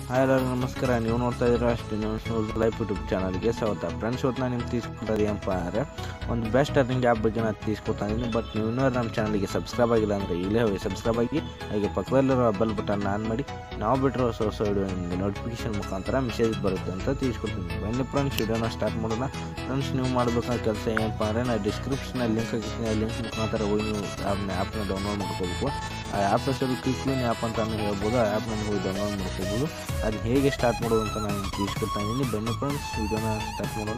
hi ಎಲ್ಲರಿಗೂ ನಮಸ್ಕಾರ ನೀವು ನೋಡ್ತಾ ಇದ್ದೀರಾ ಅಷ್ಟು ನ್ಯೂಸ್ ನ್ಯೂಸ್ ಲೈಫ್ ಯೂಟ್ಯೂಬ್ ಚಾನಲ್ಗೆ ಸ್ವಾಗತ ಫ್ರೆಂಡ್ಸ್ ಇವತ್ತು ನಾನು ನಿಮ್ಗೆ తీసుకుంటుంది ಏನಪ್ಪ ಅಂದರೆ ಒಂದು ಬೆಸ್ಟ್ ಅರ್ನಿಂಗ್ ಆ್ಯಪ್ ಬಗ್ಗೆ ನಾನು తీసుಕೊಡ್ತಾ ಇದ್ದೀನಿ ಬಟ್ ನೀವು ಇನ್ನೂ ನಮ್ಮ ಚಾನಲ್ಗೆ ಸಬ್ಸ್ಕ್ರೈಬ್ ಆಗಿಲ್ಲ ಅಂದರೆ ಈಗಲೇ ಹೋಗಿ ಸಬ್ಸ್ಕ್ರೈಬ್ ಆಗಿ ಹಾಗೆ ಪಕ್ಕದಲ್ಲಿರೋ ಬೆಲ್ ಬಟನ್ ಆನ್ ಮಾಡಿ ನಾವು ಬಿಟ್ಟಿರೋ ಹೊಸ ಹೊಸ ವಿಡಿಯೋ ನಿಮಗೆ ನೋಟಿಫಿಕೇಶನ್ ಮುಖಾಂತರ ಮೆಸೇಜ್ ಬರುತ್ತೆ ಅಂತ ತಿಳಿಸ್ಕೊಡ್ತೀನಿ ಬನ್ನಿ ಫ್ರೆಂಡ್ಸ್ ವಿಡಿಯೋನ ಸ್ಟಾರ್ಟ್ ಮಾಡೋಣ ಫ್ರೆಂಡ್ಸ್ ನೀವು ಮಾಡಬೇಕಾದ ಕೆಲಸ ಏನಪ್ಪ ಅಂದರೆ ನಾನು ಡಿಸ್ಕ್ರಿಪ್ಷನಲ್ಲಿ ಲಿಂಕ್ ಹಾಕಿರ್ತೀನಿ ಆ ಲಿಂಕ್ ಮುಖಾಂತರ ಹೋಗಿ ನೀವು ಆ್ಯಪ್ನ ಆ್ಯಪ್ನ ಡೌನ್ಲೋಡ್ ಮಾಡ್ಕೋಬೇಕು ಆ ಆ್ಯಪ್ ಹೆಸರು ಕ್ವಿಕ್ಲಿನ್ ಆ್ಯಪ್ ಅಂತ ನೀವು ಹೇಳ್ಬೋದು ಆ ಆ್ಯಪ್ನ ನೀವು ಡೌನ್ಲೋಡ್ ಮಾಡ್ಕೋಬೋದು ಅದು ಹೇಗೆ ಸ್ಟಾರ್ಟ್ ಮಾಡೋದು ಅಂತ ನಾನು ತಿಳಿಸ್ಕೊಡ್ತಾ ಇದ್ದೀನಿ ಬನ್ನಿ ಫ್ರೆಂಡ್ಸ್ ವಿಡಿಯೋನ ಸ್ಟಾರ್ಟ್ ಮಾಡೋಣ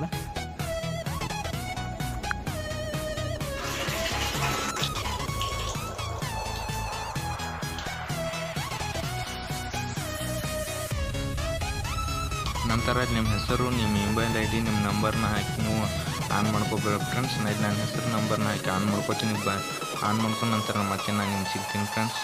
ನಂತರ ನಿಮ್ಮ ಹೆಸರು ನಿಮ್ಮ ಮೊಬೈಲ್ ಐ ಡಿ ನಿಮ್ಮ ನಂಬರ್ನ ಹಾಕಿ ನೀವು ಆನ್ ಮಾಡ್ಕೋಬೇಕು ಫ್ರೆಂಡ್ಸ್ ನಾನು ನನ್ನ ಹೆಸರು ನಂಬರ್ನ ಹಾಕಿ ಆನ್ ಮಾಡ್ಕೋತೀನಿ ಬ ಆನ್ ಮಾಡ್ಕೊಂಡ ನಂತರ ಮತ್ತೆ ನಾನು ನಿಮ್ಗೆ ಸಿಗ್ತೀನಿ ಫ್ರೆಂಡ್ಸ್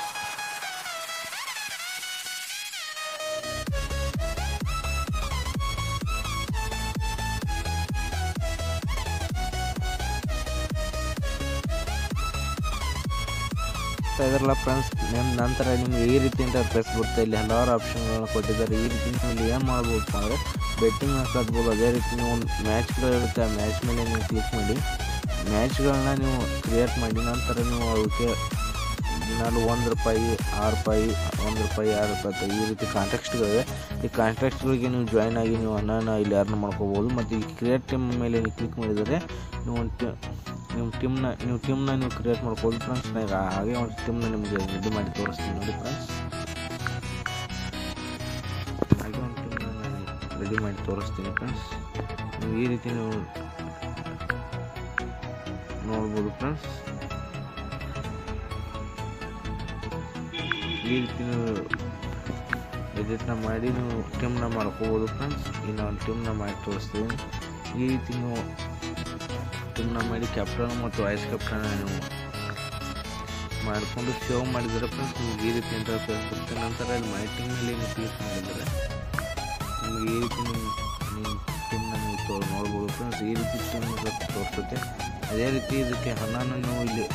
ಇದ್ರಲ್ಲ ಫ್ರೆಂಡ್ಸ್ ನಿಮ್ಮ ನಂತರ ನಿಮ್ಗೆ ಈ ರೀತಿ ಇಂಟರ್ಫೇಸ್ ಬರುತ್ತೆ ಇಲ್ಲಿ ಹಲವಾರು ಆಪ್ಷನ್ಗಳನ್ನ ಕೊಟ್ಟಿದ್ದಾರೆ ಈ ರೀತಿ ನೀವು ಇಲ್ಲಿ ಏನು ಮಾಡ್ಬೋದಪ್ಪ ಅಂದರೆ ಬೆಟ್ಟಿಂಗ್ ಹಾಕೋದ್ಬೋದು ಅದೇ ರೀತಿ ನೀವು ಮ್ಯಾಚ್ಗಳು ಇರುತ್ತೆ ಆ ಮ್ಯಾಚ್ ಮೇಲೆ ನೀವು ಕ್ಲಿಕ್ ಮಾಡಿ ಮ್ಯಾಚ್ಗಳನ್ನ ನೀವು ಕ್ರಿಯೇಟ್ ಮಾಡಿ ನಂತರ ನೀವು ಅವಕ್ಕೆ ದಿನಾಲು ಒಂದು ರೂಪಾಯಿ ಆರು ರೂಪಾಯಿ ಒಂದು ರೂಪಾಯಿ ಆರು ರೂಪಾಯಿ ಅಂತ ಈ ರೀತಿ ಕಾಂಟ್ಯಾಕ್ಟ್ಸ್ಗಳಿವೆ ಈ ಕಾಂಟ್ಯಾಕ್ಟ್ಸ್ಗಳಿಗೆ ನೀವು ಜಾಯ್ನ್ ಆಗಿ ನೀವು ಹಣನ ಇಲ್ಲಿ ಅರ್ನ್ ಮಾಡ್ಕೋಬೋದು ಮತ್ತು ಈ ಕ್ರಿಯೇಟ್ ಟೀಮ್ ಮೇಲೆ ನೀವು ಕ್ಲಿಕ್ ಮಾಡಿದರೆ ನೀವು ಒಂದು ಟಿ ನಿಮ್ಮ ಟೀಮ್ನ ನೀವು ಟೀಮ್ನ ನೀವು ಕ್ರಿಯೇಟ್ ಮಾಡ್ಬೋದು ಫ್ರೆಂಡ್ಸ್ ನಾನು ಹಾಗೆ ಒಂದು ಟೀಮ್ನ ನಿಮಗೆ ರೆಡಿ ಮಾಡಿ ತೋರಿಸ್ತೀನಿ ನೋಡಿ ಫ್ರೆಂಡ್ಸ್ ಹಾಗೆ ಒಂದು ಟೀಮ್ನ ನಾನು ರೆಡಿ ಮಾಡಿ ತೋರಿಸ್ತೀನಿ ಫ್ರೆಂಡ್ಸ್ ನೀವು ಈ ರೀತಿ ನೀವು ನೋಡ್ಬೋದು ಫ್ರೆಂಡ್ಸ್ ಈ ರೀತಿ ನೀವು ಎಡಿಟ್ನ ಮಾಡಿ ನೀವು ಟೀಮ್ನ ಮಾಡ್ಕೋಬೋದು ಫ್ರೆಂಡ್ಸ್ ಈಗ ನಾನು ಟೀಮ್ನ ಮಾಡಿ ತೋರಿಸ್ತೀನಿ ಈ ರೀತಿ ನೀವು ಟೀಮ್ನ ಮಾಡಿ ಕ್ಯಾಪ್ಟನ್ ಮತ್ತು ವೈಸ್ ಕ್ಯಾಪ್ಟನ್ ನೀವು ಮಾಡಿಕೊಂಡು ಸೇವ್ ಮಾಡಿದರೆ ಫ್ರೆಂಡ್ಸ್ ನಿಮ್ಗೆ ಈ ರೀತಿ ಇಂಟರ್ಫೇಸ್ ಬರುತ್ತೆ ನಂತರ ಇಲ್ಲಿ ಮೈ ಟೀಮ್ ಮೇಲೆ ನೀವು ಕ್ಲಿಕ್ ಮಾಡಿದರೆ ನಿಮಗೆ ಈ ರೀತಿ ನೀವು ನಿಮ್ಮ ಟೀಮ್ನ ನೀವು ತೋ ನೋಡ್ಬೋದು ಫ್ರೆಂಡ್ಸ್ ಈ ರೀತಿ ಟೀಮ್ ತೋರಿಸುತ್ತೆ ಅದೇ ರೀತಿ ಇದಕ್ಕೆ ಹಣನ ನೀವು ಇಲ್ಲಿ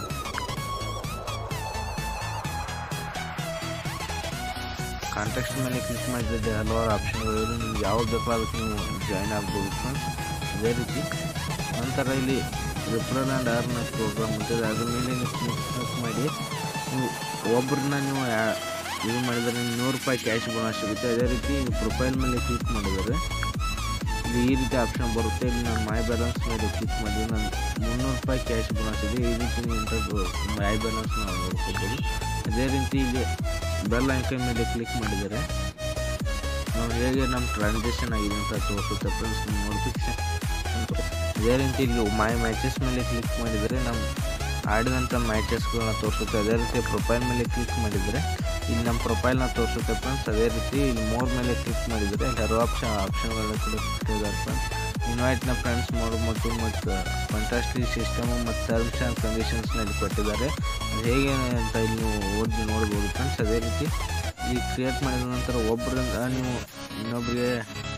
ಕಾಂಟ್ಯಾಕ್ಟ್ ಮೇಲೆ ಕ್ಲಿಕ್ ಮಾಡಿದ್ರೆ ಹಲವಾರು ಆಪ್ಷನ್ಗಳಿವೆ ನಿಮ್ಗೆ ಯಾವ್ದು ಬೇಕೋ ಅದಕ್ಕೆ ನೀವು ಜಾಯ್ನ್ ಆಗ್ಬೋದು ಫ್ರೆಂಡ್ಸ್ ಅದೇ ರೀತಿ ನಂತರ ಇಲ್ಲಿ ರಿಫರಲ್ ಆ್ಯಂಡ್ ಅರ್ನ್ ಪ್ರೋಗ್ರಾಮ್ ఉంటుంది ಅದ್ರ ಮೇಲೆ ನೀವು ಕ್ಲಿಕ್ ಮಾಡಿ ನೀವು ಒಬ್ಬರನ್ನ ನೀವು ಯಾ- ಇದು ಮಾಡಿದರೆ ನೂರು ರೂಪಾಯಿ ಕ್ಯಾಶ್ ಬೋನಸ್ ಸಿಗುತ್ತೆ ಅದೇ ರೀತಿ ಪ್ರೊಫೈಲ್ ಮೇಲೆ ಕ್ಲಿಕ್ ಮಾಡಿದರೆ ಇಲ್ಲಿ ಈ ರೀತಿ ಆಪ್ಷನ್ ಬರುತ್ತೆ ಇಲ್ಲಿ ನಾನು ಮೈ ಬ್ಯಾಲೆನ್ಸ್ ಮೇಲೆ ಕ್ಲಿಕ್ ಮಾಡಿ ನಾನು ಮುನ್ನೂರು ರೂಪಾಯಿ ಕ್ಯಾಶ್ ಬೋನಸ್ ಇದೆ ಈ ರೀತಿ ನೀವು ಇಂಟರ್ ಮೈ ಬ್ಯಾಲೆನ್ಸ್ ನಾವು ನೋಡ್ಕೋಬೋದು ಅದೇ ರೀತಿ ಇಲ್ಲಿ ಬೆಲ್ ಐಕನ್ ಮೇಲೆ ಕ್ಲಿಕ್ ಮಾಡಿದರೆ ನಾವು ಹೇಗೆ ನಮ್ಮ ಟ್ರಾನ್ಸಾಕ್ಷನ್ ಆಗಿದೆ ಅಂತ ತೋರಿಸುತ್ತೆ ಫ್ರೆಂಡ್ಸ್ ನಿಮ್ಮ ನೋಟಿಫಿಕೇಶನ್ ಅದೇ ರೀತಿ ಇಲ್ಲಿ ಮೈ ಮ್ಯಾಚಸ್ ಮೇಲೆ ಕ್ಲಿಕ್ ಮಾಡಿದರೆ ನಾವು ಆಡಿದಂಥ ಮ್ಯಾಚಸ್ಗಳನ್ನ ತೋರಿಸುತ್ತೆ ಅದೇ ರೀತಿ ಪ್ರೊಫೈಲ್ ಮೇಲೆ ಕ್ಲಿಕ್ ಮಾಡಿದರೆ ಇಲ್ಲಿ ನಮ್ಮ ಪ್ರೊಫೈಲ್ನ ತೋರಿಸುತ್ತೆ ಫ್ರೆಂಡ್ಸ್ ಅದೇ ರೀತಿ ಇಲ್ಲಿ ಮೋರ್ ಮೇಲೆ ಕ್ಲಿಕ್ ಮಾಡಿದರೆ ಇಲ್ಲಿ ಹಲವು ಆಪ್ಷನ್ ಆಪ್ಷನ್ಗಳನ್ನ ಕೂಡ ಕೊಟ್ಟಿದ್ದಾರೆ ಫ್ರೆಂಡ್ಸ್ ಇನ್ವೈಟ್ನ ಫ್ರೆಂಡ್ಸ್ ಮೋಡ್ ಮತ್ತು ಮತ್ತು ಫಂಟಾಸ್ಟಿಕ್ ಸಿಸ್ಟಮು ಮತ್ತು ಟರ್ಮ್ಸ್ ಆ್ಯಂಡ್ ಕಂಡೀಷನ್ಸ್ನಲ್ಲಿ ಕೊಟ್ಟಿದ್ದಾರೆ ಅದು ಹೇಗೆ ಅಂತ ಇಲ್ಲಿ ನೀವು ಓದಿ ನೋಡ್ಬೋದು ಫ್ರೆಂಡ್ಸ್ ಅದೇ ರೀತಿ ಈ ಕ್ರಿಯೇಟ್ ಮಾಡಿದ ನಂತರ ಒಬ್ಬರಿಂದ ನೀವು ಇನ್ನೊಬ್ಬರಿಗೆ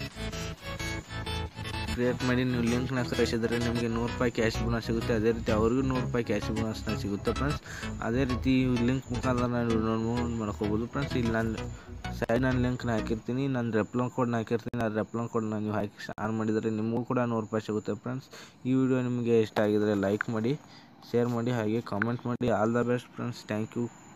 ಕ್ರಿಯೇಟ್ ಮಾಡಿ ನೀವು ಲಿಂಕ್ನ ಕಳಿಸಿದರೆ ನಿಮಗೆ ನೂರು ರೂಪಾಯಿ ಕ್ಯಾಶ್ ಬೋನಸ್ ಸಿಗುತ್ತೆ ಅದೇ ರೀತಿ ಅವ್ರಿಗೂ ನೂರು ರೂಪಾಯಿ ಕ್ಯಾಶ್ ಬೋನಸ್ನ ಸಿಗುತ್ತೆ ಫ್ರೆಂಡ್ಸ್ ಅದೇ ರೀತಿ ಈ ಲಿಂಕ್ ಮುಖಾಂತರ ನಾನು ಡೌನ್ಲೋಡ್ ಮಾಡ್ಕೋಬೋದು ಫ್ರೆಂಡ್ಸ್ ಇಲ್ಲಿ ನಾನು ಸೈಡ್ ನಾನು ಲಿಂಕ್ನ ಹಾಕಿರ್ತೀನಿ ನಾನು ರೆಪ್ಲನ್ ಕೋಡ್ನ ಹಾಕಿರ್ತೀನಿ ಆ ರೆಪ್ಲನ್ ಕೋಡ್ನ ನೀವು ಹಾಕಿ ಆನ್ ಮಾಡಿದರೆ ನಿಮಗೂ ಕೂಡ ನೂರು ರೂಪಾಯಿ ಸಿಗುತ್ತೆ ಫ್ರೆಂಡ್ಸ್ ಈ ವಿಡಿಯೋ ನಿಮಗೆ ಇಷ್ಟ ಆಗಿದರೆ ಲೈಕ್ ಮಾಡಿ ಶೇರ್ ಮಾಡಿ ಹಾಗೆ ಕಾಮೆಂಟ್ ಮಾಡಿ all the best friends thank you